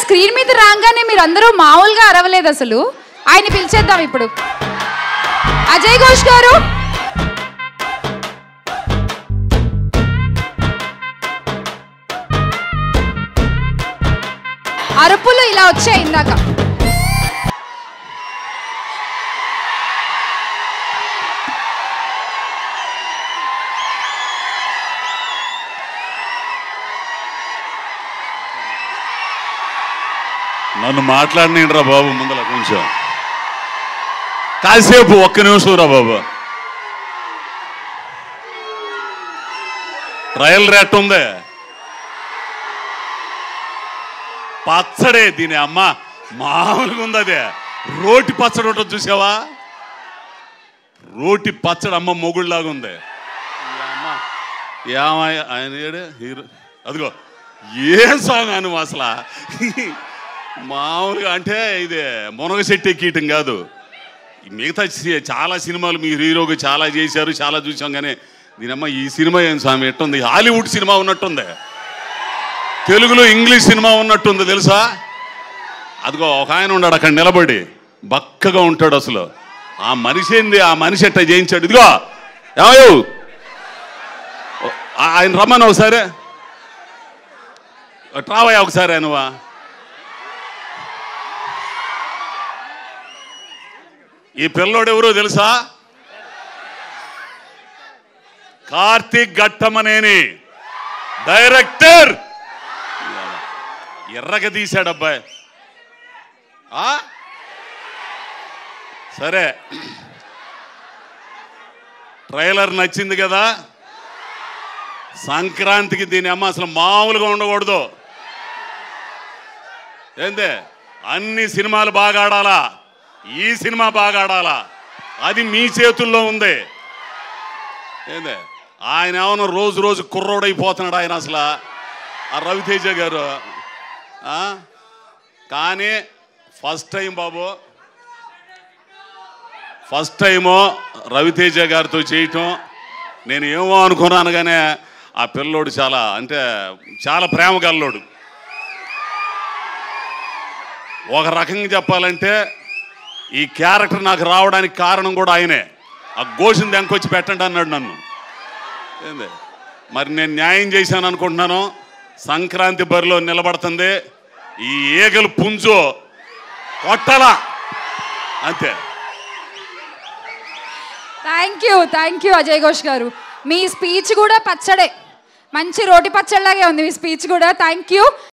Screen మీద రాగానే మీరు అందరూ మామూలుగా అరవలేదు అసలు ఆయన పిలిచేద్దాం ఇప్పుడు అజయ్ ఘోష్ గారు అరుపులు ఇలా వచ్చాయి ఇందాక నన్ను మాట్లాడినండి బాబు ముందల కొంచెం కాసేపు ఒక్క నిమిషం రా బాబు ట్రయల్ రేట్ ఉంది పచ్చడే దీని అమ్మ మామూలుగా ఉంది అదే రోటి పచ్చడి ఉంటుంది చూసావా రోటి పచ్చడి అమ్మ మొగుళ్ళలాగా ఉంది ఈ అమ్మ ఏమయ్య ఆయన ఏడే హీరో అదిగో ఏం సాంగ్ అను అసలు మామూలుగా అంటే ఇది మునగ చెట్టు ఎక్కీయటం కాదు ఈ మిగతా సి- చాలా సినిమాలు మీరు హీరోగా చాలా చేశారు చాలా చూసాం కానీ దీనమ్మ ఈ సినిమా ఏం స్వామి ఎట్టుంది హాలీవుడ్ సినిమా ఉన్నట్టుంది తెలుగులో ఇంగ్లీష్ సినిమా ఉన్నట్టుంది తెలుసా అదిగో ఒక ఆయన ఉన్నాడు అక్కడ నిలబడి బక్కగా ఉంటాడు అసలు ఆ మనిషి ఏంది ఆ మనిషి ఎట్ట చేయించాడు ఇదిగో ఏమయ్యో ఆ- ఆయన రమ్మను ఒకసారి ట్రావయ్యా ఒకసారి నువ్వా ఈ పిల్లోడు ఎవరో తెలుసా కార్తీక్ ఘట్టమనేని డైరెక్టర్ ఎర్రగా తీశాడు అబ్బాయి ఆ? సరే ట్రైలర్ నచ్చింది కదా సంక్రాంతికి దీని అమ్మ అసలు మామూలుగా ఉండకూడదు ఏందే అన్ని సినిమాలు బాగా ఆడాలా ఈ సినిమా బాగా ఆడాలా అది మీ చేతుల్లో ఉంది ఏందే ఆయన ఏమన్నా రోజు రోజు కుర్రోడైపోతున్నాడు ఆయన అసలు ఆ రవితేజ గారు ఆ? కానీ ఫస్ట్ టైం బాబు ఫస్ట్ టైము రవితేజ గారితో చేయటం నేను ఏమో అనుకున్నాను కానీ ఆ పిల్లోడు చాలా అంటే చాలా ప్రేమ గల్లోడు ఒక రకంగా చెప్పాలంటే ఈ క్యారెక్టర్ నాకు రావడానికి కారణం కూడా ఆయనే ఆ గోషిని దెంకొచ్చి పెట్టండి అన్నాడు నన్ను ఏంది మరి నేను న్యాయం చేశాను అనుకుంటున్నాను సంక్రాంతి బరిలో నిలబడుతుంది ఈ ఈగలు పుంజు కొట్టలా అంతే thank you thank you Ajay Ghosh garu మీ స్పీచ్ కూడా పచ్చడే మంచి రోటి పచ్చడిలాగే ఉంది మీ స్పీచ్ కూడా థ్యాంక్ యూ